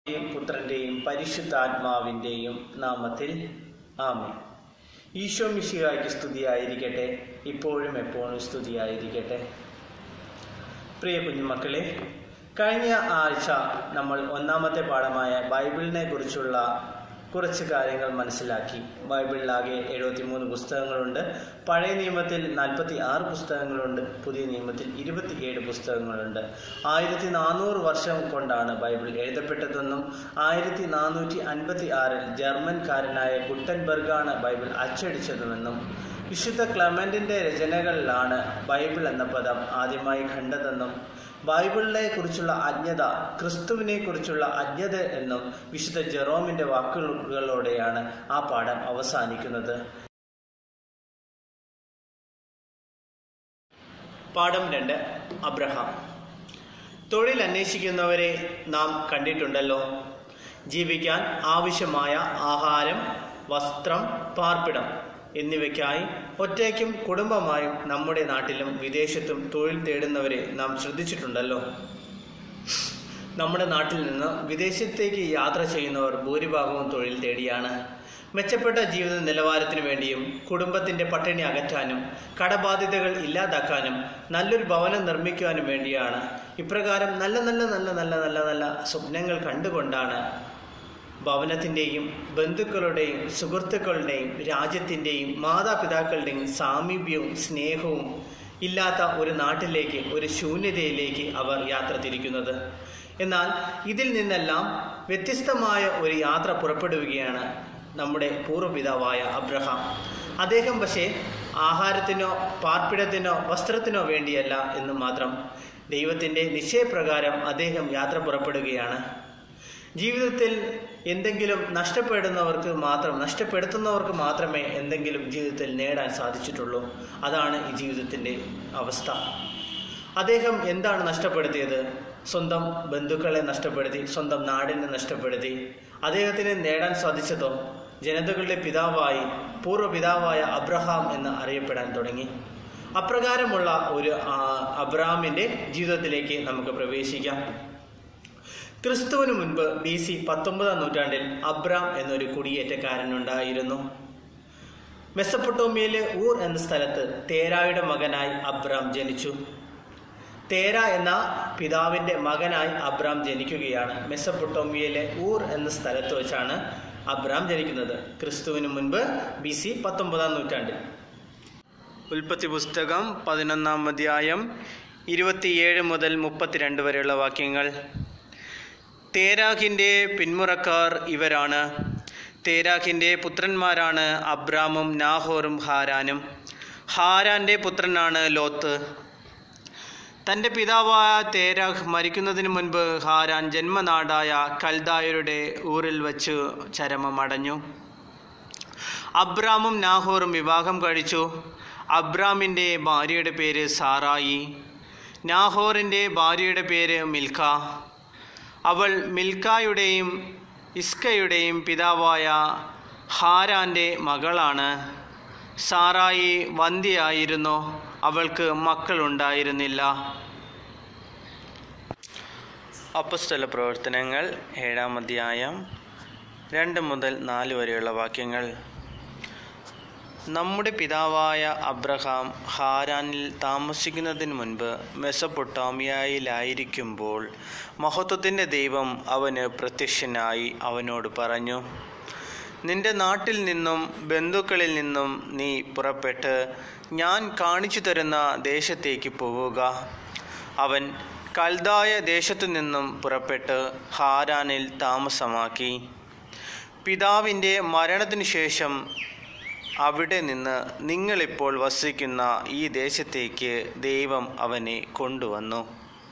യും പുത്രന്റെയും പരിശുദ്ധാത്മാവിൻ്റെയും നാമത്തിൽ ആമേ ഈശോ മിശിഹായ്ക്ക് സ്തുതിയായിരിക്കട്ടെ ഇപ്പോഴും എപ്പോഴും സ്തുതിയായിരിക്കട്ടെ പ്രിയ കുഞ്ഞുമക്കളെ കഴിഞ്ഞ ആഴ്ച നമ്മൾ ഒന്നാമത്തെ പാഠമായ ബൈബിളിനെ കുറിച്ചുള്ള കുറച്ച് കാര്യങ്ങൾ മനസ്സിലാക്കി ബൈബിളിലാകെ എഴുപത്തിമൂന്ന് പുസ്തകങ്ങളുണ്ട് പഴയ നിയമത്തിൽ നാൽപ്പത്തി ആറ് പുസ്തകങ്ങളുണ്ട് പുതിയ നിയമത്തിൽ ഇരുപത്തിയേഴ് പുസ്തകങ്ങളുണ്ട് ആയിരത്തി നാനൂറ് വർഷം കൊണ്ടാണ് ബൈബിൾ എഴുതപ്പെട്ടതെന്നും ആയിരത്തി നാനൂറ്റി അൻപത്തി ആറിൽ ജർമ്മൻകാരനായ ഗുട്ടൻബർഗാണ് ബൈബിൾ അച്ചടിച്ചതുമെന്നും വിശുദ്ധ ക്ലമന്റിന്റെ രചനകളിലാണ് ബൈബിൾ എന്ന പദം ആദ്യമായി കണ്ടതെന്നും ബൈബിളിനെ കുറിച്ചുള്ള അജ്ഞത ക്രിസ്തുവിനെ കുറിച്ചുള്ള അജ്ഞത എന്നും വിശുദ്ധ ജെറോമിന്റെ വാക്കുകളോടെയാണ് ആ പാഠം അവസാനിക്കുന്നത് പാഠം രണ്ട് അബ്രഹാം തൊഴിൽ അന്വേഷിക്കുന്നവരെ നാം കണ്ടിട്ടുണ്ടല്ലോ ജീവിക്കാൻ ആവശ്യമായ ആഹാരം വസ്ത്രം പാർപ്പിടം എന്നിവയ്ക്കായി ഒറ്റയ്ക്കും കുടുംബമായും നമ്മുടെ നാട്ടിലും വിദേശത്തും തൊഴിൽ തേടുന്നവരെ നാം ശ്രദ്ധിച്ചിട്ടുണ്ടല്ലോ നമ്മുടെ നാട്ടിൽ നിന്ന് വിദേശത്തേക്ക് യാത്ര ചെയ്യുന്നവർ ഭൂരിഭാഗവും തൊഴിൽ തേടിയാണ് മെച്ചപ്പെട്ട ജീവിത നിലവാരത്തിന് വേണ്ടിയും കുടുംബത്തിന്റെ പട്ടിണി അകറ്റാനും കടബാധ്യതകൾ ഇല്ലാതാക്കാനും നല്ലൊരു ഭവനം നിർമ്മിക്കുവാനും വേണ്ടിയാണ് ഇപ്രകാരം നല്ല നല്ല നല്ല നല്ല നല്ല നല്ല സ്വപ്നങ്ങൾ കണ്ടുകൊണ്ടാണ് ഭവനത്തിൻ്റെയും ബന്ധുക്കളുടെയും സുഹൃത്തുക്കളുടെയും രാജ്യത്തിൻ്റെയും മാതാപിതാക്കളുടെയും സാമീപ്യവും സ്നേഹവും ഇല്ലാത്ത ഒരു നാട്ടിലേക്ക് ഒരു ശൂന്യതയിലേക്ക് അവർ യാത്ര തിരിക്കുന്നത് എന്നാൽ ഇതിൽ നിന്നെല്ലാം വ്യത്യസ്തമായ ഒരു യാത്ര പുറപ്പെടുകയാണ് നമ്മുടെ പൂർവ്വപിതാവായ അബ്രഹാം അദ്ദേഹം പക്ഷേ ആഹാരത്തിനോ പാർപ്പിടത്തിനോ വസ്ത്രത്തിനോ വേണ്ടിയല്ല എന്ന് മാത്രം ദൈവത്തിൻ്റെ നിശ്ചയപ്രകാരം അദ്ദേഹം യാത്ര പുറപ്പെടുകയാണ് ജീവിതത്തിൽ എന്തെങ്കിലും നഷ്ടപ്പെടുന്നവർക്ക് മാത്രം നഷ്ടപ്പെടുത്തുന്നവർക്ക് മാത്രമേ എന്തെങ്കിലും ജീവിതത്തിൽ നേടാൻ സാധിച്ചിട്ടുള്ളൂ അതാണ് ഈ ജീവിതത്തിൻ്റെ അവസ്ഥ അദ്ദേഹം എന്താണ് നഷ്ടപ്പെടുത്തിയത് സ്വന്തം ബന്ധുക്കളെ നഷ്ടപ്പെടുത്തി സ്വന്തം നാടിനെ നഷ്ടപ്പെടുത്തി അദ്ദേഹത്തിന് നേടാൻ സാധിച്ചതോ ജനതകളുടെ പിതാവായി പൂർവ്വ പിതാവായ അബ്രഹാം എന്ന് അറിയപ്പെടാൻ തുടങ്ങി അപ്രകാരമുള്ള ഒരു അബ്രഹാമിൻ്റെ ജീവിതത്തിലേക്ക് നമുക്ക് പ്രവേശിക്കാം ക്രിസ്തുവിന് മുൻപ് ബി സി പത്തൊമ്പതാം നൂറ്റാണ്ടിൽ അബ്രാം എന്നൊരു കുടിയേറ്റക്കാരനുണ്ടായിരുന്നു മെസ്സപ്പൊട്ടോമിയയിലെ ഊർ എന്ന സ്ഥലത്ത് തേരായുടെ മകനായി അബ്രാം ജനിച്ചു തേര എന്ന പിതാവിൻ്റെ മകനായി അബ്രാം ജനിക്കുകയാണ് മെസ്സപ്പൊട്ടോമിയയിലെ ഊർ എന്ന സ്ഥലത്ത് വെച്ചാണ് അബ്രാം ജനിക്കുന്നത് ക്രിസ്തുവിന് മുൻപ് ബി സി പത്തൊമ്പതാം നൂറ്റാണ്ടിൽ ഉൽപ്പത്തി പുസ്തകം പതിനൊന്നാം അധ്യായം ഇരുപത്തിയേഴ് മുതൽ മുപ്പത്തിരണ്ട് വരെയുള്ള വാക്യങ്ങൾ തേരാഖിൻ്റെ പിന്മുറക്കാർ ഇവരാണ് തേരാഖിൻ്റെ പുത്രന്മാരാണ് അബ്രാമും നാഹോറും ഹാരാനും ഹാരാൻ്റെ പുത്രനാണ് ലോത്ത് തൻ്റെ പിതാവായ തേരാഖ് മരിക്കുന്നതിന് മുൻപ് ഹാരാൻ ജന്മനാടായ കൽദായരുടെ ഊരിൽ വച്ച് ചരമമടഞ്ഞു അബ്രാമും നാഹോറും വിവാഹം കഴിച്ചു അബ്രാമിൻ്റെ ഭാര്യയുടെ പേര് സാറായി നാഹോറിൻ്റെ ഭാര്യയുടെ പേര് മിൽക്ക അവൾ മിൽക്കായുടെയും ഇസ്കയുടെയും പിതാവായ ഹാരാൻ്റെ മകളാണ് സാറായി വന്ധ്യയായിരുന്നു അവൾക്ക് മക്കളുണ്ടായിരുന്നില്ല അപ്പസ്തല പ്രവർത്തനങ്ങൾ ഏഴാം അധ്യായം രണ്ട് മുതൽ നാല് വരെയുള്ള വാക്യങ്ങൾ നമ്മുടെ പിതാവായ അബ്രഹാം ഹാരാനിൽ താമസിക്കുന്നതിന് മുൻപ് മെസ്സപ്പൊട്ടാമിയയിലായിരിക്കുമ്പോൾ മഹത്വത്തിൻ്റെ ദൈവം അവന് പ്രത്യക്ഷനായി അവനോട് പറഞ്ഞു നിന്റെ നാട്ടിൽ നിന്നും ബന്ധുക്കളിൽ നിന്നും നീ പുറപ്പെട്ട് ഞാൻ കാണിച്ചു തരുന്ന ദേശത്തേക്ക് പോവുക അവൻ കൽതായ ദേശത്തു നിന്നും പുറപ്പെട്ട് ഹാരാനിൽ താമസമാക്കി പിതാവിൻ്റെ മരണത്തിനു ശേഷം അവിടെ നിന്ന് നിങ്ങളിപ്പോൾ വസിക്കുന്ന ഈ ദേശത്തേക്ക് ദൈവം അവനെ കൊണ്ടുവന്നു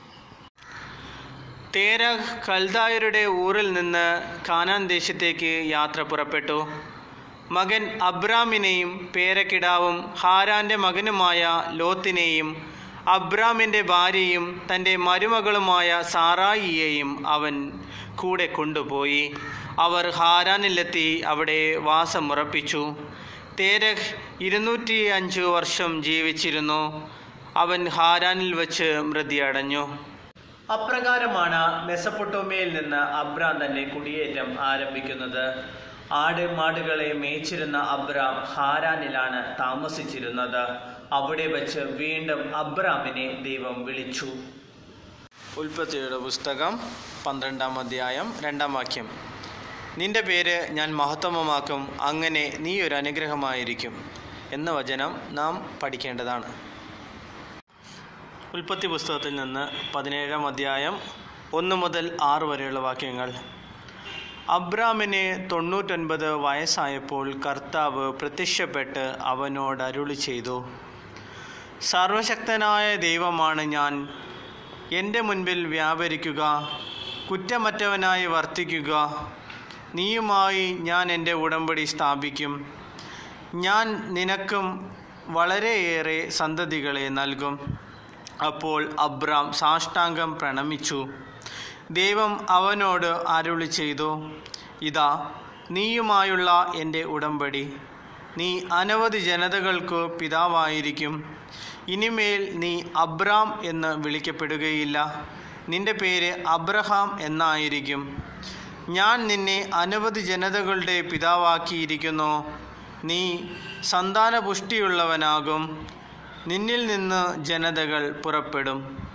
തേര കൽദായരുടെ ഊരിൽ നിന്ന് കാനാൻ ദേശത്തേക്ക് യാത്ര പുറപ്പെട്ടു മകൻ അബ്രാമിനെയും പേരക്കിടാവും ഹാരാൻ്റെ മകനുമായ ലോത്തിനെയും അബ്രാമിൻ്റെ ഭാര്യയും തൻ്റെ മരുമകളുമായ സാറായിയെയും അവൻ കൂടെ കൊണ്ടുപോയി അവർ ഹാരാനിലെത്തി അവിടെ വാസമുറപ്പിച്ചു തേരഹ് ഇരുന്നൂറ്റി അഞ്ച് വർഷം ജീവിച്ചിരുന്നു അവൻ ഹാരാനിൽ വച്ച് മൃതിയടഞ്ഞു അപ്രകാരമാണ് മെസപ്പൊട്ടോമിയയിൽ നിന്ന് അബ്രാം തന്റെ കുടിയേറ്റം ആരംഭിക്കുന്നത് ആട് മാടുകളെ മേച്ചിരുന്ന അബ്രാം ഹാരാനിലാണ് താമസിച്ചിരുന്നത് അവിടെ വച്ച് വീണ്ടും അബ്രാമിനെ ദൈവം വിളിച്ചു ഉൽപ്പത്തിയുടെ പുസ്തകം പന്ത്രണ്ടാം അധ്യായം രണ്ടാം വാക്യം നിന്റെ പേര് ഞാൻ മഹത്വമമാക്കും അങ്ങനെ നീ ഒരു അനുഗ്രഹമായിരിക്കും എന്ന വചനം നാം പഠിക്കേണ്ടതാണ് ഉൽപ്പത്തി പുസ്തകത്തിൽ നിന്ന് പതിനേഴാം അധ്യായം ഒന്ന് മുതൽ ആറ് വരെയുള്ള വാക്യങ്ങൾ അബ്രാമിന് തൊണ്ണൂറ്റൊൻപത് വയസ്സായപ്പോൾ കർത്താവ് പ്രത്യക്ഷപ്പെട്ട് അവനോട് അരുളി ചെയ്തു സർവശക്തനായ ദൈവമാണ് ഞാൻ എൻ്റെ മുൻപിൽ വ്യാപരിക്കുക കുറ്റമറ്റവനായി വർത്തിക്കുക നീയുമായി ഞാൻ എൻ്റെ ഉടമ്പടി സ്ഥാപിക്കും ഞാൻ നിനക്കും വളരെയേറെ സന്തതികളെ നൽകും അപ്പോൾ അബ്രാം സാഷ്ടാംഗം പ്രണമിച്ചു ദൈവം അവനോട് അരുളി ചെയ്തു ഇതാ നീയുമായുള്ള എൻ്റെ ഉടമ്പടി നീ അനവധി ജനതകൾക്ക് പിതാവായിരിക്കും ഇനിമേൽ നീ അബ്രാം എന്ന് വിളിക്കപ്പെടുകയില്ല നിന്റെ പേര് അബ്രഹാം എന്നായിരിക്കും ഞാൻ നിന്നെ അനവധി ജനതകളുടെ പിതാവാക്കിയിരിക്കുന്നു നീ സന്താനപുഷ്ടിയുള്ളവനാകും നിന്നിൽ നിന്ന് ജനതകൾ പുറപ്പെടും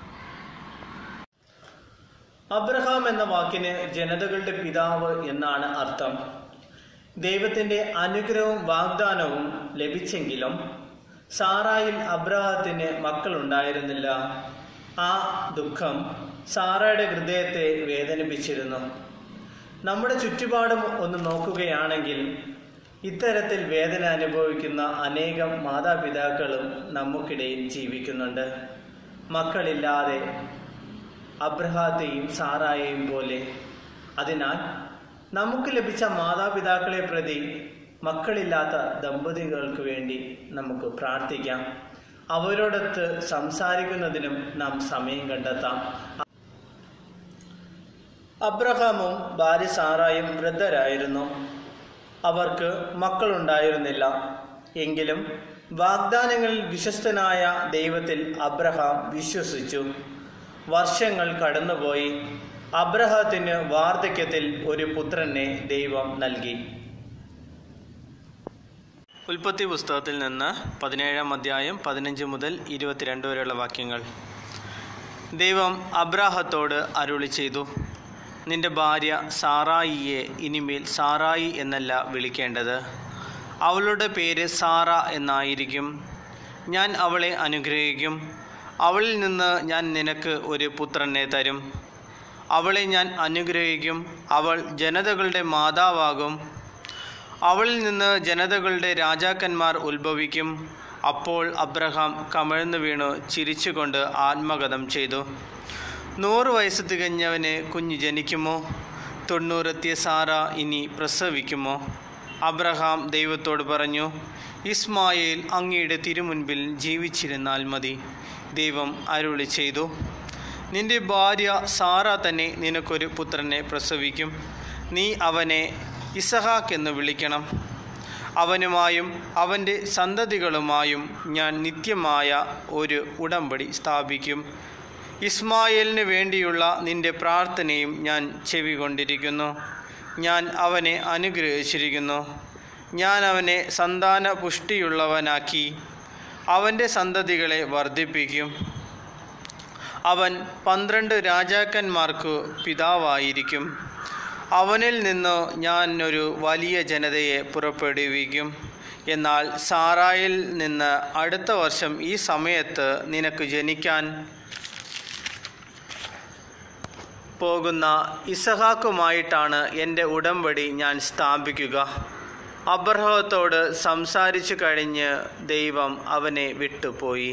അബ്രഹാം എന്ന വാക്കിന് ജനതകളുടെ പിതാവ് എന്നാണ് അർത്ഥം ദൈവത്തിന്റെ അനുഗ്രഹവും വാഗ്ദാനവും ലഭിച്ചെങ്കിലും സാറായിൽ അബ്രഹത്തിന് മക്കളുണ്ടായിരുന്നില്ല ആ ദുഃഖം സാറയുടെ ഹൃദയത്തെ വേദനിപ്പിച്ചിരുന്നു നമ്മുടെ ചുറ്റുപാടും ഒന്ന് നോക്കുകയാണെങ്കിൽ ഇത്തരത്തിൽ വേദന അനുഭവിക്കുന്ന അനേകം മാതാപിതാക്കളും നമുക്കിടയിൽ ജീവിക്കുന്നുണ്ട് മക്കളില്ലാതെ അബ്രഹാത്തെയും സാറായെയും പോലെ അതിനാൽ നമുക്ക് ലഭിച്ച മാതാപിതാക്കളെ പ്രതി മക്കളില്ലാത്ത ദമ്പതികൾക്ക് വേണ്ടി നമുക്ക് പ്രാർത്ഥിക്കാം അവരോടൊത്ത് സംസാരിക്കുന്നതിനും നാം സമയം കണ്ടെത്താം അബ്രഹാമും ഭാര്യ സാറായും വൃദ്ധരായിരുന്നു അവർക്ക് മക്കളുണ്ടായിരുന്നില്ല എങ്കിലും വാഗ്ദാനങ്ങളിൽ വിശ്വസ്തനായ ദൈവത്തിൽ അബ്രഹാം വിശ്വസിച്ചു വർഷങ്ങൾ കടന്നുപോയി അബ്രഹത്തിന് വാർദ്ധക്യത്തിൽ ഒരു പുത്രനെ ദൈവം നൽകി ഉൽപ്പത്തി പുസ്തകത്തിൽ നിന്ന് പതിനേഴാം അധ്യായം പതിനഞ്ച് മുതൽ ഇരുപത്തിരണ്ട് വരെയുള്ള വാക്യങ്ങൾ ദൈവം അബ്രാഹത്തോട് അരുളി ചെയ്തു നിന്റെ ഭാര്യ സാറായിയെ ഇനിമേൽ സാറായി എന്നല്ല വിളിക്കേണ്ടത് അവളുടെ പേര് സാറ എന്നായിരിക്കും ഞാൻ അവളെ അനുഗ്രഹിക്കും അവളിൽ നിന്ന് ഞാൻ നിനക്ക് ഒരു പുത്രനെ തരും അവളെ ഞാൻ അനുഗ്രഹിക്കും അവൾ ജനതകളുടെ മാതാവാകും അവളിൽ നിന്ന് ജനതകളുടെ രാജാക്കന്മാർ ഉത്ഭവിക്കും അപ്പോൾ അബ്രഹാം കമിഴ്ന്നു വീണു ചിരിച്ചുകൊണ്ട് ആത്മഗതം ചെയ്തു നൂറ് വയസ്സ് തികഞ്ഞവന് കുഞ്ഞ് ജനിക്കുമോ തൊണ്ണൂറെത്തിയ സാറ ഇനി പ്രസവിക്കുമോ അബ്രഹാം ദൈവത്തോട് പറഞ്ഞു ഇസ്മായേൽ അങ്ങയുടെ തിരുമുൻപിൽ ജീവിച്ചിരുന്നാൽ മതി ദൈവം അരുളി ചെയ്തു നിന്റെ ഭാര്യ സാറ തന്നെ നിനക്കൊരു പുത്രനെ പ്രസവിക്കും നീ അവനെ ഇസഹാക്ക് എന്ന് വിളിക്കണം അവനുമായും അവൻ്റെ സന്തതികളുമായും ഞാൻ നിത്യമായ ഒരു ഉടമ്പടി സ്ഥാപിക്കും ഇസ്മായേലിന് വേണ്ടിയുള്ള നിന്റെ പ്രാർത്ഥനയും ഞാൻ ചെവികൊണ്ടിരിക്കുന്നു ഞാൻ അവനെ അനുഗ്രഹിച്ചിരിക്കുന്നു ഞാൻ അവനെ സന്താന പുഷ്ടിയുള്ളവനാക്കി അവൻ്റെ സന്തതികളെ വർദ്ധിപ്പിക്കും അവൻ പന്ത്രണ്ട് രാജാക്കന്മാർക്ക് പിതാവായിരിക്കും അവനിൽ നിന്ന് ഞാൻ ഒരു വലിയ ജനതയെ പുറപ്പെടുവിക്കും എന്നാൽ സാറായിൽ നിന്ന് അടുത്ത വർഷം ഈ സമയത്ത് നിനക്ക് ജനിക്കാൻ പോകുന്ന ഇസഹാക്കുമായിട്ടാണ് എൻ്റെ ഉടമ്പടി ഞാൻ സ്ഥാപിക്കുക അബ്രഹത്തോട് സംസാരിച്ചു കഴിഞ്ഞ് ദൈവം അവനെ വിട്ടുപോയി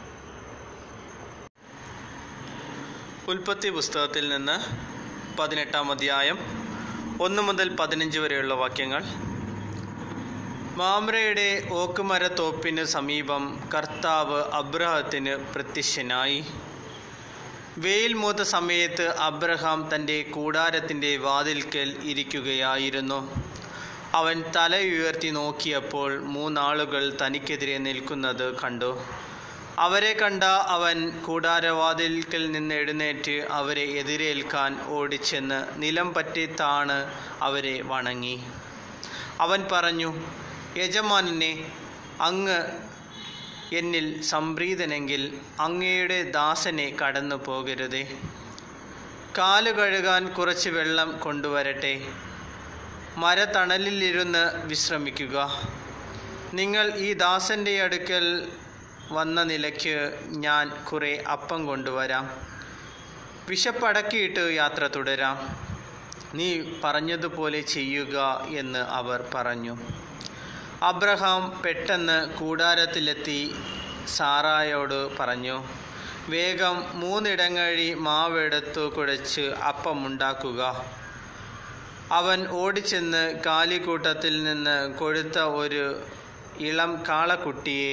ഉൽപ്പത്തി പുസ്തകത്തിൽ നിന്ന് പതിനെട്ടാം അധ്യായം ഒന്ന് മുതൽ പതിനഞ്ച് വരെയുള്ള വാക്യങ്ങൾ മാമ്രയുടെ ഓക്കുമരത്തോപ്പിന് സമീപം കർത്താവ് അബ്രഹത്തിന് പ്രത്യക്ഷനായി വെയിൽ മൂത്ത സമയത്ത് അബ്രഹാം തൻ്റെ കൂടാരത്തിൻ്റെ വാതിൽക്കൽ ഇരിക്കുകയായിരുന്നു അവൻ തല ഉയർത്തി നോക്കിയപ്പോൾ മൂന്നാളുകൾ തനിക്കെതിരെ നിൽക്കുന്നത് കണ്ടു അവരെ കണ്ട അവൻ കൂടാരവാതിൽക്കൽ നിന്ന് എഴുന്നേറ്റ് അവരെ എതിരേൽക്കാൻ ഓടിച്ചെന്ന് നിലം പറ്റി താണ് അവരെ വണങ്ങി അവൻ പറഞ്ഞു യജമാനനെ അങ്ങ് എന്നിൽ സംപ്രീതനെങ്കിൽ അങ്ങയുടെ ദാസനെ കടന്നു പോകരുതേ കാല് കഴുകാൻ കുറച്ച് വെള്ളം കൊണ്ടുവരട്ടെ മരത്തണലിലിരുന്ന് വിശ്രമിക്കുക നിങ്ങൾ ഈ ദാസൻ്റെ അടുക്കൽ വന്ന നിലയ്ക്ക് ഞാൻ കുറേ അപ്പം കൊണ്ടുവരാം വിശപ്പടക്കിയിട്ട് യാത്ര തുടരാം നീ പറഞ്ഞതുപോലെ ചെയ്യുക എന്ന് അവർ പറഞ്ഞു അബ്രഹാം പെട്ടെന്ന് കൂടാരത്തിലെത്തി സാറായോട് പറഞ്ഞു വേഗം മൂന്നിടങ്ങഴി മാവെടുത്തു കുഴച്ച് അപ്പമുണ്ടാക്കുക അവൻ ഓടിച്ചെന്ന് കാലിക്കൂട്ടത്തിൽ നിന്ന് കൊഴുത്ത ഒരു ഇളം കാളക്കുട്ടിയെ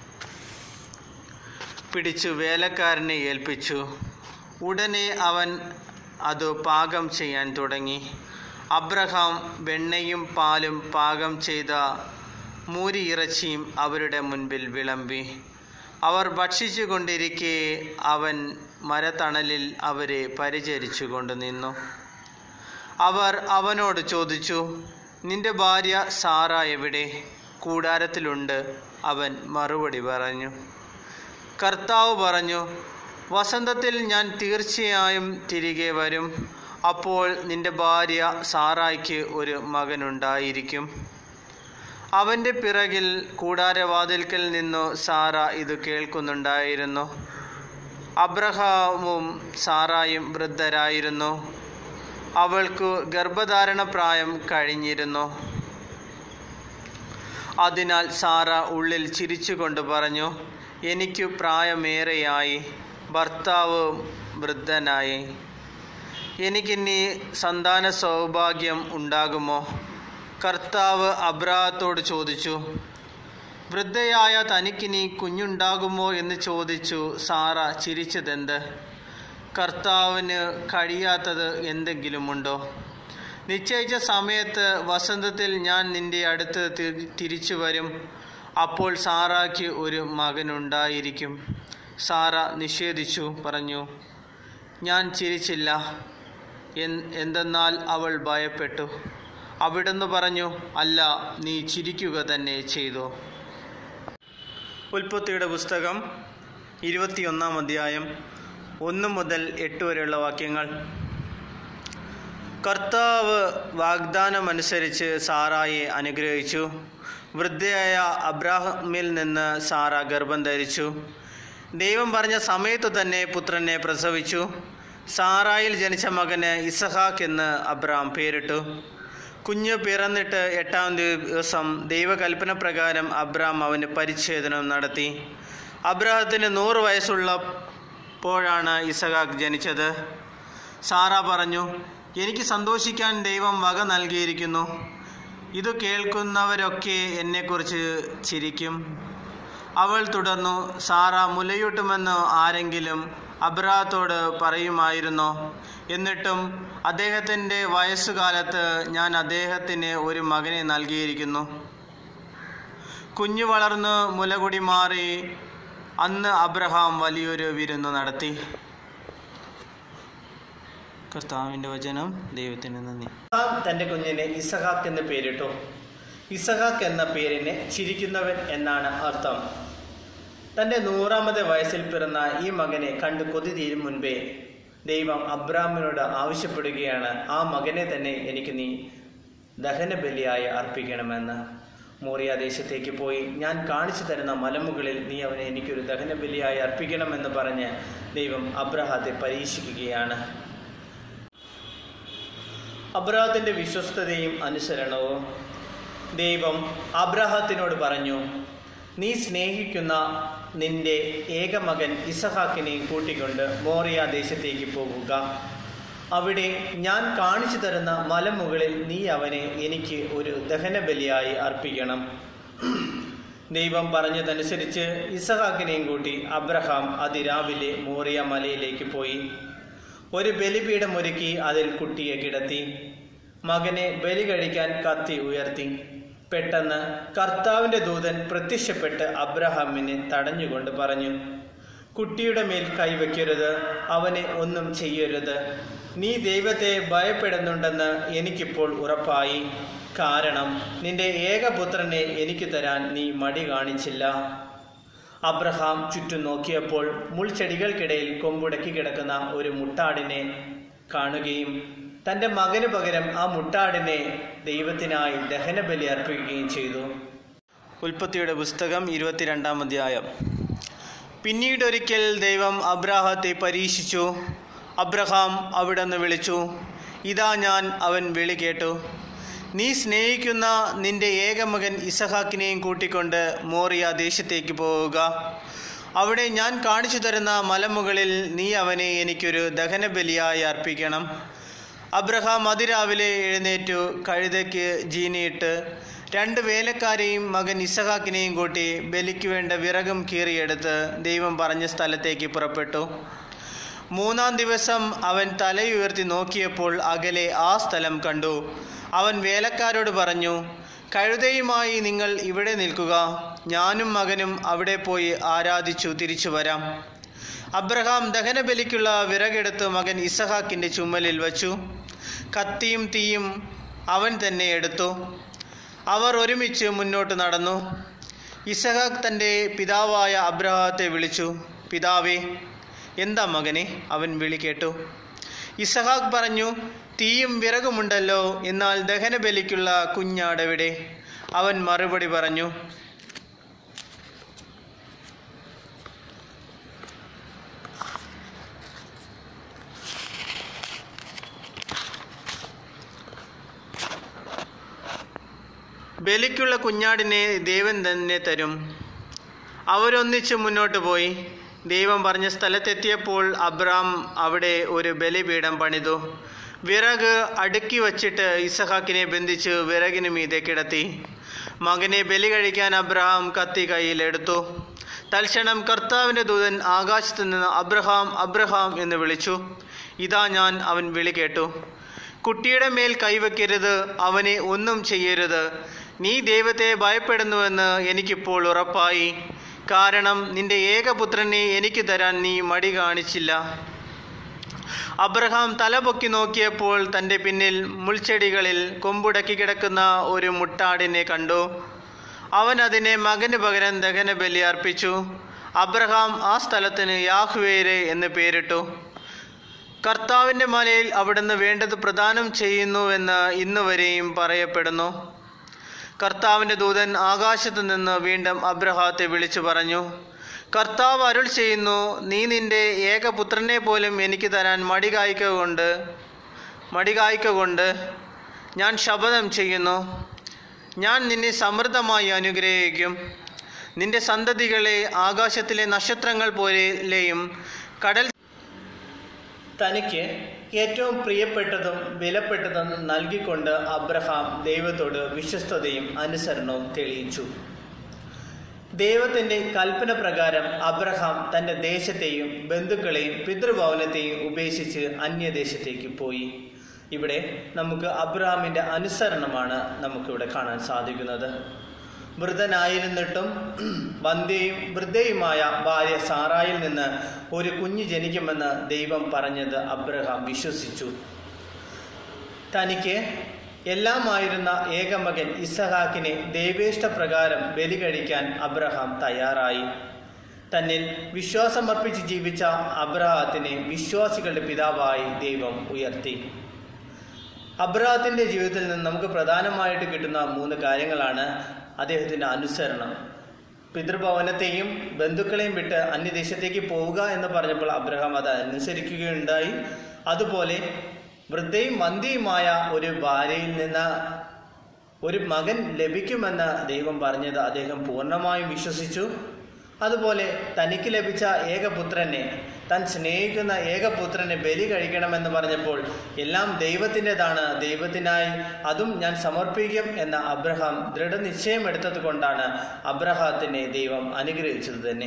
പിടിച്ചു വേലക്കാരനെ ഏൽപ്പിച്ചു ഉടനെ അവൻ അത് പാകം ചെയ്യാൻ തുടങ്ങി അബ്രഹാം വെണ്ണയും പാലും പാകം ചെയ്ത മൂരിയിറച്ചിയും അവരുടെ മുൻപിൽ വിളമ്പി അവർ ഭക്ഷിച്ചു കൊണ്ടിരിക്കെ അവൻ മരത്തണലിൽ അവരെ പരിചരിച്ചു കൊണ്ട് നിന്നു അവർ അവനോട് ചോദിച്ചു നിന്റെ ഭാര്യ സാറ എവിടെ കൂടാരത്തിലുണ്ട് അവൻ മറുപടി പറഞ്ഞു കർത്താവ് പറഞ്ഞു വസന്തത്തിൽ ഞാൻ തീർച്ചയായും തിരികെ വരും അപ്പോൾ നിന്റെ ഭാര്യ സാറായ്ക്ക് ഒരു മകനുണ്ടായിരിക്കും അവൻ്റെ പിറകിൽ കൂടാരവാതിൽക്കൽ നിന്നു സാറ ഇത് കേൾക്കുന്നുണ്ടായിരുന്നു അബ്രഹാമും സാറായും വൃദ്ധരായിരുന്നു അവൾക്കു ഗർഭധാരണ പ്രായം കഴിഞ്ഞിരുന്നു അതിനാൽ സാറ ഉള്ളിൽ ചിരിച്ചുകൊണ്ട് പറഞ്ഞു എനിക്ക് പ്രായമേറെയായി ഭർത്താവ് വൃദ്ധനായി എനിക്കിനി സന്താന സൗഭാഗ്യം ഉണ്ടാകുമോ കർത്താവ് അബ്രാഹത്തോട് ചോദിച്ചു വൃദ്ധയായ തനിക്കിനി കുഞ്ഞുണ്ടാകുമോ എന്ന് ചോദിച്ചു സാറ ചിരിച്ചതെന്ത് കർത്താവിന് കഴിയാത്തത് എന്തെങ്കിലുമുണ്ടോ നിശ്ചയിച്ച സമയത്ത് വസന്തത്തിൽ ഞാൻ നിന്റെ അടുത്ത് തി- തിരിച്ചു വരും അപ്പോൾ സാറാക്ക് ഒരു മകനുണ്ടായിരിക്കും സാറ നിഷേധിച്ചു പറഞ്ഞു ഞാൻ ചിരിച്ചില്ല എൻ- എന്തെന്നാൽ അവൾ ഭയപ്പെട്ടു അവിടുന്ന് പറഞ്ഞു അല്ല നീ ചിരിക്കുക തന്നെ ചെയ്തു ഉൽപ്പത്തിയുടെ പുസ്തകം ഇരുപത്തിയൊന്നാം അധ്യായം ഒന്ന് മുതൽ എട്ട് വരെയുള്ള വാക്യങ്ങൾ കർത്താവ് വാഗ്ദാനമനുസരിച്ച് സാറായെ അനുഗ്രഹിച്ചു വൃദ്ധയായ അബ്രാഹമിൽ നിന്ന് സാറ ഗർഭം ധരിച്ചു ദൈവം പറഞ്ഞ സമയത്തു തന്നെ പുത്രനെ പ്രസവിച്ചു സാറായിൽ ജനിച്ച മകന് ഇസഹാക്ക് എന്ന് അബ്രാം പേരിട്ടു കുഞ്ഞ് പിറന്നിട്ട് എട്ടാം ദിവസം ദൈവകൽപ്പന പ്രകാരം അബ്രാം അവന് പരിച്ഛേദനം നടത്തി അബ്രാഹത്തിന് നൂറ് വയസ്സുള്ളപ്പോഴാണ് ഇസഹാക്ക് ജനിച്ചത് സാറ പറഞ്ഞു എനിക്ക് സന്തോഷിക്കാൻ ദൈവം വക നൽകിയിരിക്കുന്നു ഇത് കേൾക്കുന്നവരൊക്കെ എന്നെക്കുറിച്ച് ചിരിക്കും അവൾ തുടർന്നു സാറ മുലയൂട്ടുമെന്ന് ആരെങ്കിലും അബ്രാഹത്തോട് പറയുമായിരുന്നോ എന്നിട്ടും അദ്ദേഹത്തിൻ്റെ വയസ്സുകാലത്ത് ഞാൻ അദ്ദേഹത്തിന് ഒരു മകനെ നൽകിയിരിക്കുന്നു കുഞ്ഞു വളർന്ന് മുലകുടി മാറി അന്ന് അബ്രഹാം വലിയൊരു വിരുന്ന് നടത്തി കർത്താവിൻ്റെ വചനം ദൈവത്തിന് നന്ദി തൻ്റെ കുഞ്ഞിനെ ഇസഹാക്ക് എന്ന് പേരിട്ടു ഇസഹാക്ക് എന്ന പേരിന് ചിരിക്കുന്നവൻ എന്നാണ് അർത്ഥം തൻ്റെ നൂറാമത്തെ വയസ്സിൽ പിറന്ന ഈ മകനെ കണ്ട് കൊതി തീരും മുൻപേ ദൈവം അബ്രാമിനോട് ആവശ്യപ്പെടുകയാണ് ആ മകനെ തന്നെ എനിക്ക് നീ ദഹനബലിയായി അർപ്പിക്കണമെന്ന് മോറിയ ദേശത്തേക്ക് പോയി ഞാൻ കാണിച്ചു തരുന്ന മലമുകളിൽ നീ അവനെ എനിക്കൊരു ദഹനബലിയായി അർപ്പിക്കണമെന്ന് പറഞ്ഞ് ദൈവം അബ്രഹാത്തെ പരീക്ഷിക്കുകയാണ് അബ്രഹത്തിൻ്റെ വിശ്വസ്തതയും അനുസരണവും ദൈവം അബ്രഹത്തിനോട് പറഞ്ഞു നീ സ്നേഹിക്കുന്ന നിന്റെ ഏകമകൻ ഇസഹാക്കിനെയും കൂട്ടിക്കൊണ്ട് മോറിയ ദേശത്തേക്ക് പോകുക അവിടെ ഞാൻ കാണിച്ചു തരുന്ന മലമുകളിൽ നീ അവനെ എനിക്ക് ഒരു ദഹനബലിയായി അർപ്പിക്കണം ദൈവം പറഞ്ഞതനുസരിച്ച് ഇസഹാക്കിനെയും കൂട്ടി അബ്രഹാം അതിരാവിലെ മോറിയ മലയിലേക്ക് പോയി ഒരു ബലിപീഠം ഒരുക്കി അതിൽ കുട്ടിയെ കിടത്തി മകനെ ബലി കഴിക്കാൻ കത്തി ഉയർത്തി പെട്ടെന്ന് കർത്താവിൻ്റെ ദൂതൻ പ്രത്യക്ഷപ്പെട്ട് അബ്രഹാമിനെ തടഞ്ഞുകൊണ്ട് പറഞ്ഞു കുട്ടിയുടെ മേൽ കൈവയ്ക്കരുത് അവനെ ഒന്നും ചെയ്യരുത് നീ ദൈവത്തെ ഭയപ്പെടുന്നുണ്ടെന്ന് എനിക്കിപ്പോൾ ഉറപ്പായി കാരണം നിന്റെ ഏകപുത്രനെ എനിക്ക് തരാൻ നീ മടി കാണിച്ചില്ല അബ്രഹാം ചുറ്റും നോക്കിയപ്പോൾ മുൾച്ചെടികൾക്കിടയിൽ കൊമ്പുടക്കി കിടക്കുന്ന ഒരു മുട്ടാടിനെ കാണുകയും തൻ്റെ മകന് പകരം ആ മുട്ടാടിനെ ദൈവത്തിനായി ദഹനബലി അർപ്പിക്കുകയും ചെയ്തു ഉൽപ്പത്തിയുടെ പുസ്തകം ഇരുപത്തിരണ്ടാം അധ്യായം പിന്നീടൊരിക്കൽ ദൈവം അബ്രാഹത്തെ പരീക്ഷിച്ചു അബ്രഹാം അവിടെ നിന്ന് വിളിച്ചു ഇതാ ഞാൻ അവൻ വിളി കേട്ടു നീ സ്നേഹിക്കുന്ന നിന്റെ ഏകമകൻ ഇസഹാക്കിനെയും കൂട്ടിക്കൊണ്ട് മോറിയ ദേശത്തേക്ക് പോവുക അവിടെ ഞാൻ കാണിച്ചു തരുന്ന മലമുകളിൽ നീ അവനെ എനിക്കൊരു ദഹനബലിയായി അർപ്പിക്കണം അബ്രഹാം അതിരാവിലെ എഴുന്നേറ്റു കഴുതയ്ക്ക് ജീനിയിട്ട് രണ്ട് വേലക്കാരെയും മകൻ ഇസഹാക്കിനെയും കൂട്ടി ബലിക്ക് വേണ്ട വിറകും കീറിയെടുത്ത് ദൈവം പറഞ്ഞ സ്ഥലത്തേക്ക് പുറപ്പെട്ടു മൂന്നാം ദിവസം അവൻ തലയുയർത്തി നോക്കിയപ്പോൾ അകലെ ആ സ്ഥലം കണ്ടു അവൻ വേലക്കാരോട് പറഞ്ഞു കഴുതയുമായി നിങ്ങൾ ഇവിടെ നിൽക്കുക ഞാനും മകനും അവിടെ പോയി ആരാധിച്ചു തിരിച്ചു വരാം അബ്രഹാം ദഹനബലിക്കുള്ള വിറകെടുത്ത് മകൻ ഇസഹാക്കിൻ്റെ ചുമലിൽ വച്ചു കത്തിയും തീയും അവൻ തന്നെ എടുത്തു അവർ ഒരുമിച്ച് മുന്നോട്ട് നടന്നു ഇസഹാക്ക് തൻ്റെ പിതാവായ അബ്രഹാത്തെ വിളിച്ചു പിതാവേ എന്താ മകനെ അവൻ വിളി കേട്ടു ഇസഹാക്ക് പറഞ്ഞു തീയും വിറകുമുണ്ടല്ലോ എന്നാൽ ദഹനബലിക്കുള്ള കുഞ്ഞാടെവിടെ അവൻ മറുപടി പറഞ്ഞു ബലിക്കുള്ള കുഞ്ഞാടിനെ ദൈവം തന്നെ തരും അവരൊന്നിച്ച് മുന്നോട്ട് പോയി ദൈവം പറഞ്ഞ സ്ഥലത്തെത്തിയപ്പോൾ അബ്രാം അവിടെ ഒരു ബലിപീഠം പണിതു വിറക് അടുക്കി വച്ചിട്ട് ഇസഹാക്കിനെ ബന്ധിച്ച് വിറകിന് മീതെ കിടത്തി മകനെ ബലി കഴിക്കാൻ അബ്രഹാം കത്തി കയ്യിലെടുത്തു തൽക്ഷണം കർത്താവിൻ്റെ ദൂതൻ ആകാശത്ത് നിന്ന് അബ്രഹാം അബ്രഹാം എന്ന് വിളിച്ചു ഇതാ ഞാൻ അവൻ വിളി കേട്ടു കുട്ടിയുടെ മേൽ കൈവയ്ക്കരുത് അവനെ ഒന്നും ചെയ്യരുത് നീ ദൈവത്തെ ഭയപ്പെടുന്നുവെന്ന് എനിക്കിപ്പോൾ ഉറപ്പായി കാരണം നിന്റെ ഏകപുത്രനെ എനിക്ക് തരാൻ നീ മടി കാണിച്ചില്ല അബ്രഹാം തലപൊക്കി നോക്കിയപ്പോൾ തൻ്റെ പിന്നിൽ മുൾച്ചെടികളിൽ കൊമ്പുടക്കി കിടക്കുന്ന ഒരു മുട്ടാടിനെ കണ്ടു അവൻ അതിനെ മകന് പകരം ദഹനബലി അർപ്പിച്ചു അബ്രഹാം ആ സ്ഥലത്തിന് യാഹ്വേരെ എന്ന് പേരിട്ടു കർത്താവിൻ്റെ മലയിൽ അവിടുന്ന് വേണ്ടത് പ്രദാനം ചെയ്യുന്നുവെന്ന് ഇന്ന് വരെയും പറയപ്പെടുന്നു കർത്താവിൻ്റെ ദൂതൻ ആകാശത്ത് നിന്ന് വീണ്ടും അബ്രഹാത്തെ വിളിച്ചു പറഞ്ഞു കർത്താവ് അരുൾ ചെയ്യുന്നു നീ നിന്റെ ഏകപുത്രനെ പോലും എനിക്ക് തരാൻ മടികായ്ക്ക കൊണ്ട് മടികായ്ക്ക കൊണ്ട് ഞാൻ ശപഥം ചെയ്യുന്നു ഞാൻ നിന്നെ സമൃദ്ധമായി അനുഗ്രഹിക്കും നിന്റെ സന്തതികളെ ആകാശത്തിലെ നക്ഷത്രങ്ങൾ പോലെയും കടൽ തനിക്ക് ഏറ്റവും പ്രിയപ്പെട്ടതും വിലപ്പെട്ടതും നൽകിക്കൊണ്ട് അബ്രഹാം ദൈവത്തോട് വിശ്വസ്തതയും അനുസരണവും തെളിയിച്ചു ദൈവത്തിൻ്റെ കൽപ്പന പ്രകാരം അബ്രഹാം തൻ്റെ ദേശത്തെയും ബന്ധുക്കളെയും പിതൃഭവനത്തെയും ഉപേക്ഷിച്ച് അന്യദേശത്തേക്ക് പോയി ഇവിടെ നമുക്ക് അബ്രഹാമിൻ്റെ അനുസരണമാണ് നമുക്കിവിടെ കാണാൻ സാധിക്കുന്നത് വൃദ്ധനായിരുന്നിട്ടും വന്ധ്യയും വൃദ്ധയുമായ ഭാര്യ സാറായിൽ നിന്ന് ഒരു കുഞ്ഞ് ജനിക്കുമെന്ന് ദൈവം പറഞ്ഞത് അബ്രഹാം വിശ്വസിച്ചു തനിക്ക് എല്ലാമായിരുന്ന ഏകമകൻ ഇസഹാക്കിനെ ദൈവേഷ്ടപ്രകാരം ബലി കഴിക്കാൻ അബ്രഹാം തയ്യാറായി തന്നിൽ വിശ്വാസമർപ്പിച്ച് ജീവിച്ച അബ്രഹാത്തിനെ വിശ്വാസികളുടെ പിതാവായി ദൈവം ഉയർത്തി അബ്രഹാത്തിൻ്റെ ജീവിതത്തിൽ നിന്ന് നമുക്ക് പ്രധാനമായിട്ട് കിട്ടുന്ന മൂന്ന് കാര്യങ്ങളാണ് അദ്ദേഹത്തിൻ്റെ അനുസരണം പിതൃഭവനത്തെയും ബന്ധുക്കളെയും വിട്ട് അന്യദേശത്തേക്ക് പോവുക എന്ന് പറഞ്ഞപ്പോൾ അബ്രഹാം അത് അനുസരിക്കുകയുണ്ടായി അതുപോലെ വൃദ്ധയും മന്ദിയുമായ ഒരു ഭാര്യയിൽ നിന്ന് ഒരു മകൻ ലഭിക്കുമെന്ന് ദൈവം പറഞ്ഞത് അദ്ദേഹം പൂർണ്ണമായും വിശ്വസിച്ചു അതുപോലെ തനിക്ക് ലഭിച്ച ഏകപുത്രനെ താൻ സ്നേഹിക്കുന്ന ഏകപുത്രനെ ബലി കഴിക്കണമെന്ന് പറഞ്ഞപ്പോൾ എല്ലാം ദൈവത്തിൻ്റെതാണ് ദൈവത്തിനായി അതും ഞാൻ സമർപ്പിക്കും എന്ന അബ്രഹാം ദൃഢനിശ്ചയം എടുത്തത് കൊണ്ടാണ് അബ്രഹാത്തിനെ ദൈവം അനുഗ്രഹിച്ചത് തന്നെ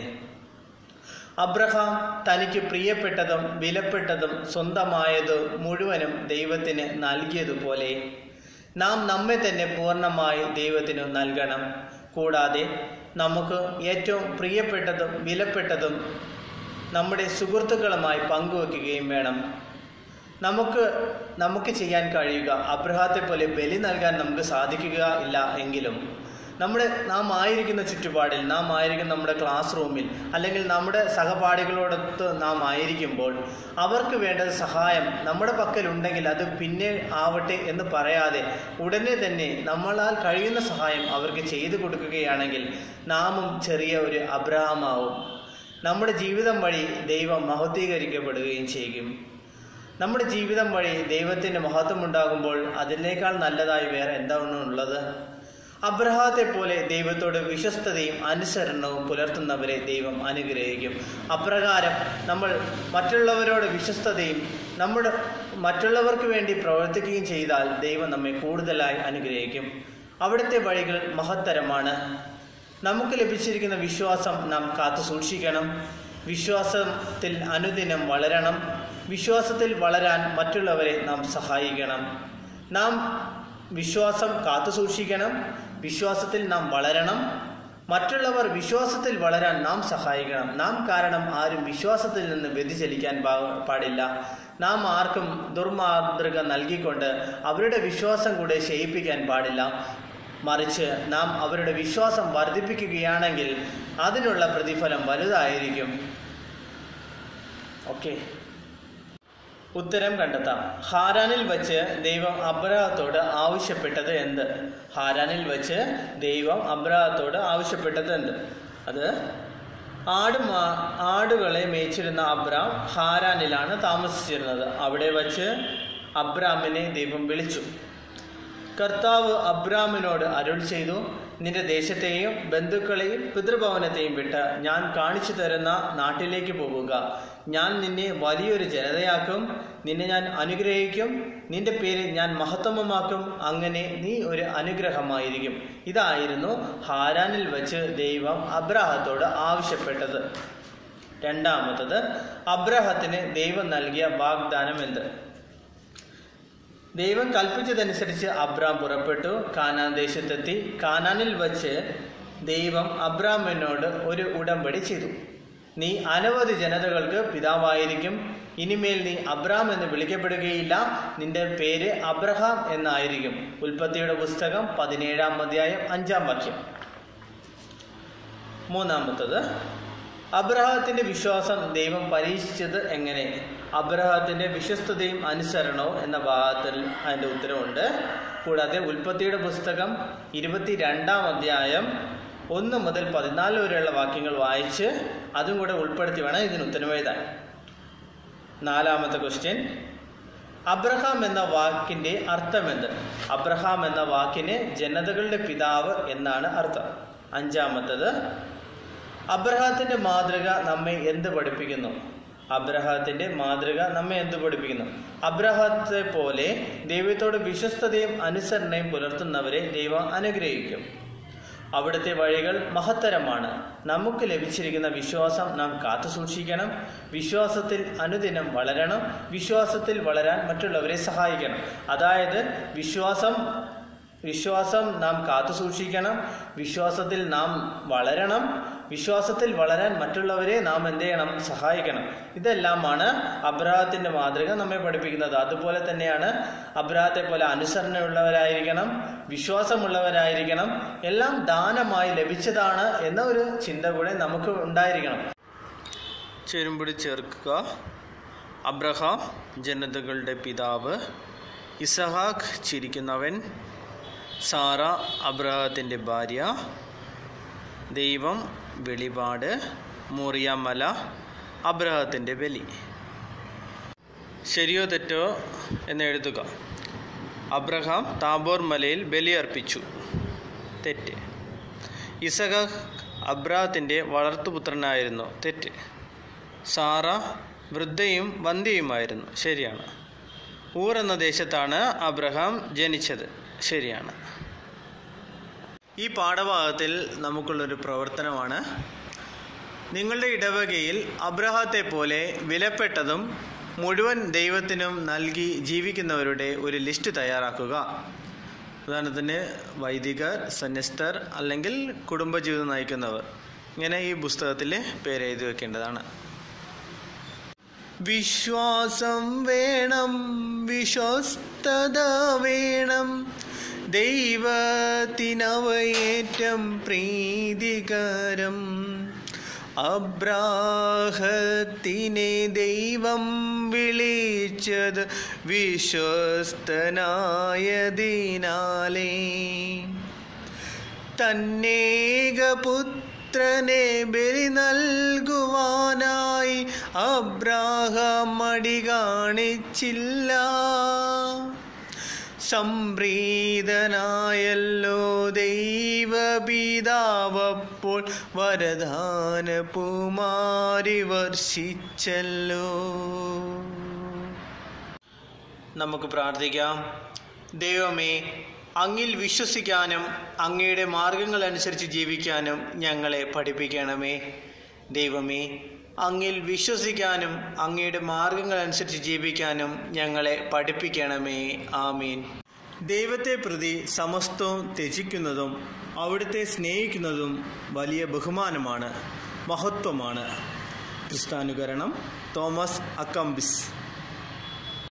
അബ്രഹാം തനിക്ക് പ്രിയപ്പെട്ടതും വിലപ്പെട്ടതും സ്വന്തമായതും മുഴുവനും ദൈവത്തിന് നൽകിയതുപോലെ നാം നമ്മെ തന്നെ പൂർണ്ണമായി ദൈവത്തിന് നൽകണം കൂടാതെ നമുക്ക് ഏറ്റവും പ്രിയപ്പെട്ടതും വിലപ്പെട്ടതും നമ്മുടെ സുഹൃത്തുക്കളുമായി പങ്കുവെക്കുകയും വേണം നമുക്ക് നമുക്ക് ചെയ്യാൻ കഴിയുക അബ്രഹാത്തെ പോലെ ബലി നൽകാൻ നമുക്ക് സാധിക്കുക ഇല്ല എങ്കിലും നമ്മുടെ നാം ആയിരിക്കുന്ന ചുറ്റുപാടിൽ നാം ആയിരിക്കുന്ന നമ്മുടെ ക്ലാസ് റൂമിൽ അല്ലെങ്കിൽ നമ്മുടെ സഹപാഠികളോടൊത്ത് നാം ആയിരിക്കുമ്പോൾ അവർക്ക് വേണ്ട സഹായം നമ്മുടെ പക്കലുണ്ടെങ്കിൽ അത് പിന്നെ ആവട്ടെ എന്ന് പറയാതെ ഉടനെ തന്നെ നമ്മളാൽ കഴിയുന്ന സഹായം അവർക്ക് ചെയ്തു കൊടുക്കുകയാണെങ്കിൽ നാമും ചെറിയ ഒരു അബ്രഹാമാവും നമ്മുടെ ജീവിതം വഴി ദൈവം മഹത്വീകരിക്കപ്പെടുകയും ചെയ്യും നമ്മുടെ ജീവിതം വഴി ദൈവത്തിൻ്റെ മഹത്വം ഉണ്ടാകുമ്പോൾ അതിനേക്കാൾ നല്ലതായി വേറെ എന്താണ് ഉള്ളത് അബ്രഹാത്തെ പോലെ ദൈവത്തോട് വിശ്വസ്തതയും അനുസരണവും പുലർത്തുന്നവരെ ദൈവം അനുഗ്രഹിക്കും അപ്രകാരം നമ്മൾ മറ്റുള്ളവരോട് വിശ്വസ്തതയും നമ്മുടെ മറ്റുള്ളവർക്ക് വേണ്ടി പ്രവർത്തിക്കുകയും ചെയ്താൽ ദൈവം നമ്മെ കൂടുതലായി അനുഗ്രഹിക്കും അവിടുത്തെ വഴികൾ മഹത്തരമാണ് നമുക്ക് ലഭിച്ചിരിക്കുന്ന വിശ്വാസം നാം കാത്തു സൂക്ഷിക്കണം വിശ്വാസത്തിൽ അനുദിനം വളരണം വിശ്വാസത്തിൽ വളരാൻ മറ്റുള്ളവരെ നാം സഹായിക്കണം നാം വിശ്വാസം കാത്തു സൂക്ഷിക്കണം വിശ്വാസത്തിൽ നാം വളരണം മറ്റുള്ളവർ വിശ്വാസത്തിൽ വളരാൻ നാം സഹായിക്കണം നാം കാരണം ആരും വിശ്വാസത്തിൽ നിന്ന് വ്യതിചലിക്കാൻ പാ- പാടില്ല നാം ആർക്കും ദുർമാതൃക നൽകിക്കൊണ്ട് അവരുടെ വിശ്വാസം കൂടെ ക്ഷയിപ്പിക്കാൻ പാടില്ല മറിച്ച് നാം അവരുടെ വിശ്വാസം വർദ്ധിപ്പിക്കുകയാണെങ്കിൽ അതിനുള്ള പ്രതിഫലം വലുതായിരിക്കും ഓക്കെ ഉത്തരം കണ്ടെത്താം ഹാരാനിൽ വച്ച് ദൈവം അബ്രഹത്തോട് ആവശ്യപ്പെട്ടത് എന്ത് ഹാരാനിൽ വച്ച് ദൈവം അബ്രഹത്തോട് ആവശ്യപ്പെട്ടത് എന്ത് അത് ആട് മാ- ആടുകളെ മേച്ചിരുന്ന അബ്രാം ഹാരാനിലാണ് താമസിച്ചിരുന്നത് അവിടെ വച്ച് അബ്രാമിനെ ദൈവം വിളിച്ചു കർത്താവ് അബ്രാമിനോട് അരുൾ ചെയ്തു നിന്റെ ദേശത്തെയും ബന്ധുക്കളെയും പിതൃഭവനത്തെയും വിട്ട് ഞാൻ കാണിച്ചു തരുന്ന നാട്ടിലേക്ക് പോവുക ഞാൻ നിന്നെ വലിയൊരു ജനതയാക്കും നിന്നെ ഞാൻ അനുഗ്രഹിക്കും നിന്റെ പേര് ഞാൻ മഹത്വമമാക്കും അങ്ങനെ നീ ഒരു അനുഗ്രഹമായിരിക്കും ഇതായിരുന്നു ഹാരാനിൽ വച്ച് ദൈവം അബ്രാഹത്തോട് ആവശ്യപ്പെട്ടത് രണ്ടാമത്തത് അബ്രാഹത്തിന് ദൈവം നൽകിയ വാഗ്ദാനം എന്ത് ദൈവം കൽപ്പിച്ചതനുസരിച്ച് അബ്രാം പുറപ്പെട്ടു കാനാൻ ദേശത്തെത്തി കാനാനിൽ വച്ച് ദൈവം അബ്രാമിനോട് ഒരു ഉടമ്പടി ചെയ്തു നീ അനവധി ജനതകൾക്ക് പിതാവായിരിക്കും ഇനിമേൽ നീ അബ്രാം എന്ന് വിളിക്കപ്പെടുകയില്ല നിന്റെ പേര് അബ്രഹാം എന്നായിരിക്കും ഉൽപ്പത്തിയുടെ പുസ്തകം പതിനേഴാം അധ്യായം അഞ്ചാം വാക്യം മൂന്നാമത്തത് അബ്രഹത്തിന്റെ വിശ്വാസം ദൈവം പരീക്ഷിച്ചത് എങ്ങനെ അബ്രഹത്തിന്റെ വിശ്വസ്തതയും അനുസരണവും എന്ന ഭാഗത്തിൽ അതിന്റെ ഉത്തരവുണ്ട് കൂടാതെ ഉൽപ്പത്തിയുടെ പുസ്തകം ഇരുപത്തിരണ്ടാം അധ്യായം ഒന്ന് മുതൽ പതിനാല് വരെയുള്ള വാക്യങ്ങൾ വായിച്ച് അതും കൂടെ ഉൾപ്പെടുത്തി വേണം ഇതിന് ഉത്തരം എഴുതാൻ നാലാമത്തെ ക്വസ്റ്റ്യൻ അബ്രഹാം എന്ന വാക്കിന്റെ അർത്ഥം എന്ത് അബ്രഹാം എന്ന വാക്കിന് ജനതകളുടെ പിതാവ് എന്നാണ് അർത്ഥം അഞ്ചാമത്തത് അബ്രഹാത്തിന്റെ മാതൃക നമ്മെ എന്ത് പഠിപ്പിക്കുന്നു അബ്രഹാത്തിന്റെ മാതൃക നമ്മെ എന്ത് പഠിപ്പിക്കുന്നു അബ്രഹത്തെ പോലെ ദൈവത്തോട് വിശ്വസ്തതയും അനുസരണയും പുലർത്തുന്നവരെ ദൈവം അനുഗ്രഹിക്കും അവിടുത്തെ വഴികൾ മഹത്തരമാണ് നമുക്ക് ലഭിച്ചിരിക്കുന്ന വിശ്വാസം നാം കാത്തു സൂക്ഷിക്കണം വിശ്വാസത്തിൽ അനുദിനം വളരണം വിശ്വാസത്തിൽ വളരാൻ മറ്റുള്ളവരെ സഹായിക്കണം അതായത് വിശ്വാസം വിശ്വാസം നാം കാത്തു സൂക്ഷിക്കണം വിശ്വാസത്തിൽ നാം വളരണം വിശ്വാസത്തിൽ വളരാൻ മറ്റുള്ളവരെ നാം എന്ത് ചെയ്യണം സഹായിക്കണം ഇതെല്ലാമാണ് അബ്രാഹത്തിന്റെ മാതൃക നമ്മെ പഠിപ്പിക്കുന്നത് അതുപോലെ തന്നെയാണ് അബ്രാഹത്തെ പോലെ അനുസരണയുള്ളവരായിരിക്കണം വിശ്വാസമുള്ളവരായിരിക്കണം എല്ലാം ദാനമായി ലഭിച്ചതാണ് എന്ന ഒരു ചിന്ത കൂടെ നമുക്ക് ഉണ്ടായിരിക്കണം ചേരുമ്പടി ചേർക്കുക അബ്രഹാം ജനതകളുടെ പിതാവ് ഇസഹാക്ക് ചിരിക്കുന്നവൻ സാറ അബ്രഹത്തിൻ്റെ ഭാര്യ ദൈവം വെളിപാട് മോറിയാമല അബ്രഹത്തിൻ്റെ ബലി ശരിയോ തെറ്റോ എന്ന് എഴുതുക അബ്രഹാം താബോർ മലയിൽ ബലിയർപ്പിച്ചു തെറ്റ് ഇസഹാക്ക് അബ്രാഹത്തിൻ്റെ വളർത്തുപുത്രനായിരുന്നു തെറ്റ് സാറ വൃദ്ധയും വന്ധ്യയുമായിരുന്നു ശരിയാണ് ഊർ എന്ന ദേശത്താണ് അബ്രഹാം ജനിച്ചത് ശരിയാണ് ഈ പാഠഭാഗത്തിൽ നമുക്കുള്ളൊരു പ്രവർത്തനമാണ് നിങ്ങളുടെ ഇടവകയിൽ അബ്രഹാത്തെ പോലെ വിലപ്പെട്ടതും മുഴുവൻ ദൈവത്തിനും നൽകി ജീവിക്കുന്നവരുടെ ഒരു ലിസ്റ്റ് തയ്യാറാക്കുക ഉദാഹരണത്തിന് വൈദികർ സന്യസ്തർ അല്ലെങ്കിൽ കുടുംബജീവിതം നയിക്കുന്നവർ ഇങ്ങനെ ഈ പുസ്തകത്തിൽ പേര് എഴുതി വെക്കേണ്ടതാണ് വിശ്വാസം വേണം വിശ്വസ്തത വേണം ദൈവത്തിനവയേറ്റം പ്രീതികരം അബ്രാഹത്തിനെ ദൈവം വിളിച്ചത് വിശ്വസ്തനായതിനാലേ തന്നേകപുത്രനെ ബലി നൽകുവാനായി അബ്രാഹം മടി കാണിച്ചില്ല സംപ്രീതനായല്ലോ ദൈവപിതാവപ്പോൾ വരദാന പൂമാരി വർഷിച്ചല്ലോ നമുക്ക് പ്രാർത്ഥിക്കാം ദൈവമേ അങ്ങിൽ വിശ്വസിക്കാനും അങ്ങയുടെ മാർഗങ്ങൾ അനുസരിച്ച് ജീവിക്കാനും ഞങ്ങളെ പഠിപ്പിക്കണമേ ദൈവമേ അങ്ങിൽ വിശ്വസിക്കാനും അങ്ങയുടെ മാർഗങ്ങൾ അനുസരിച്ച് ജീവിക്കാനും ഞങ്ങളെ പഠിപ്പിക്കണമേ ആമീൻ ദൈവത്തെ പ്രതി സമസ്തവും ത്യജിക്കുന്നതും അവിടുത്തെ സ്നേഹിക്കുന്നതും വലിയ ബഹുമാനമാണ് മഹത്വമാണ് ക്രിസ്താനുകരണം തോമസ് അക്കംബിസ്